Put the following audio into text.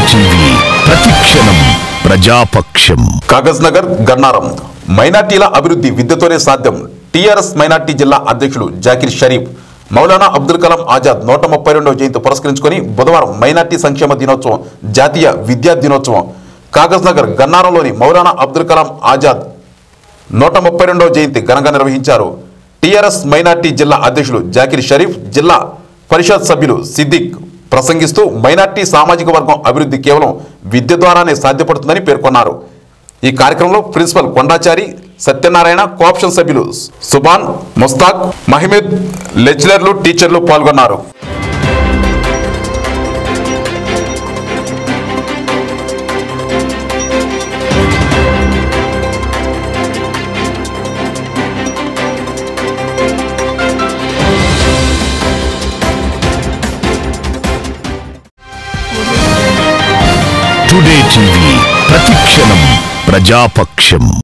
TV ప్రతిక్షణం ప్రజాపక్షం కాగజ్ నగర్ గన్నారం మైనార్టీల అభివృద్ధి విద్యతోనే సాధ్యం టీఆర్ఎస్ మైనార్టీ జిల్లా అధ్యక్షుడు జాకిర్ షరీఫ్ మౌలానా అబ్దుల్ కలాం ఆజాద్ నూట ముప్పై రెండవ జయంతి పురస్కరించుకొని బుధవారం మైనార్టీ సంక్షేమ దినోత్సవం జాతీయ విద్యా దినోత్సవం కాగజ్ నగర్ గన్నారంలోని మౌలానా అబ్దుల్ కలాం ఆజాద్ నూట ముప్పై రెండవ జయంతి ఘనంగా నిర్వహించారు టీఆర్ఎస్ మైనార్టీ జిల్లా అధ్యక్షులు జాకిర్ షరీఫ్ జిల్లా పరిషత్ సభ్యులు సిద్దిక్ ప్రసంగిస్తూ మైనార్టీ సామాజిక వర్గం అభివృద్ధి కేవలం విద్య ద్వారానే సాధ్యపడుతుందని పేర్కొన్నారు ఈ కార్యక్రమంలో ప్రిన్సిపల్ కొండాచారి సత్యనారాయణ కోఆప్షన్ సభ్యులు సుబాన్ ముస్తాక్ మహిమద్ లెక్చరర్లు టీచర్లు పాల్గొన్నారు టుడే టీవీ ప్రతిక్షణం ప్రజాపక్షం